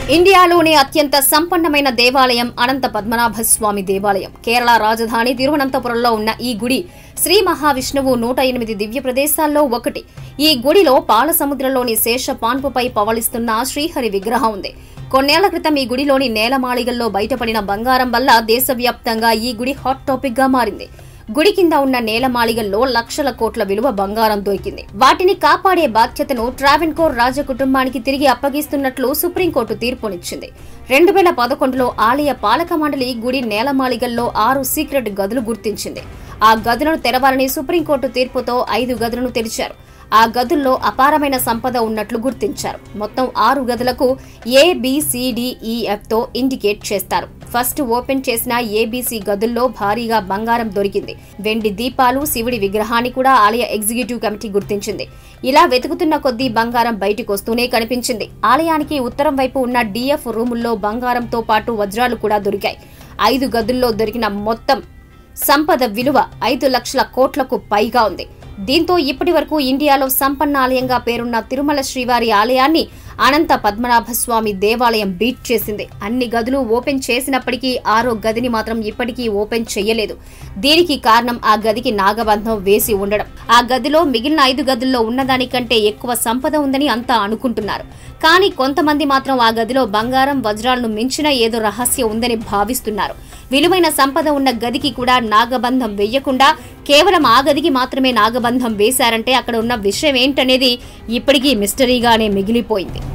ఇండియాలోనే అత్యంత సంపన్నమైన దేవాలయం అనంత పద్మనాభ స్వామి దేవాలయం కేరళ రాజధాని తిరువనంతపురంలో ఉన్న ఈ గుడి శ్రీ మహావిష్ణువు నూట ఎనిమిది దివ్య ప్రదేశాల్లో ఒకటి ఈ గుడిలో పాలసముద్రంలోని శేష పాన్పుపై పవళిస్తున్న శ్రీహరి విగ్రహం ఉంది కొన్నేళ్ల క్రితం ఈ గుడిలోని నేలమాళిగల్లో బయటపడిన బంగారం వల్ల దేశవ్యాప్తంగా ఈ గుడి హాట్ టాపిక్ గా మారింది గుడి కింద ఉన్న నేలమాళిగల్లో లక్షల కోట్ల విలువ బంగారం దొరికింది వాటిని కాపాడే బాధ్యతను ట్రావెన్కోర్ రాజకుటుంబానికి తిరిగి అప్పగిస్తున్నట్లు సుప్రీంకోర్టు తీర్పునిచ్చింది రెండు వేల పదకొండులో ఆలయ పాలక మండలి గుడి నేలమాళిగల్లో ఆరు సీక్రెట్ గదులు గుర్తించింది ఆ గదులను తెరవాలని సుప్రీంకోర్టు తీర్పుతో ఐదు గదులను తెరిచారు ఆ గదుల్లో అపారమైన సంపద ఉన్నట్లు గుర్తించారు మొత్తం ఆరు గదులకు ఏ ఏబిసిడిఈఎఫ్ తో ఇండికేట్ చేస్తారు ఫస్ట్ ఓపెన్ చేసిన ఏబీసీ గదుల్లో భారీగా బంగారం దొరికింది వెండి దీపాలు శివుడి విగ్రహాన్ని కూడా ఆలయ ఎగ్జిక్యూటివ్ కమిటీ గుర్తించింది ఇలా వెతుకుతున్న కొద్దీ బంగారం బయటికి వస్తూనే కనిపించింది ఆలయానికి ఉత్తరం వైపు ఉన్న డిఎఫ్ రూముల్లో బంగారంతో పాటు వజ్రాలు కూడా దొరికాయి ఐదు గదుల్లో దొరికిన మొత్తం సంపద విలువ ఐదు లక్షల కోట్లకు పైగా ఉంది దీంతో ఇప్పటి వరకు ఇండియాలో సంపన్న ఆలయంగా పేరున్న తిరుమల శ్రీవారి ఆలయాన్ని అనంత పద్మనాభ స్వామి దేవాలయం బీట్ చేసింది అన్ని గదులు ఓపెన్ చేసినప్పటికీ ఆరో గదిని మాత్రం ఇప్పటికీ ఓపెన్ చేయలేదు దీనికి కారణం ఆ గదికి నాగబంధం వేసి ఉండడం ఆ గదిలో మిగిలిన ఐదు గదుల్లో ఉన్నదానికంటే ఎక్కువ సంపద ఉందని అంతా అనుకుంటున్నారు కానీ కొంతమంది మాత్రం ఆ గదిలో బంగారం వజ్రాలను మించిన ఏదో రహస్యం ఉందని భావిస్తున్నారు విలువైన సంపద ఉన్న గదికి కూడా నాగబంధం వెయ్యకుండా కేవలం ఆ గదికి మాత్రమే నాగబంధం వేశారంటే అక్కడ ఉన్న విషయం ఏంటనేది ఇప్పటికీ మిస్టరీగానే మిగిలిపోయింది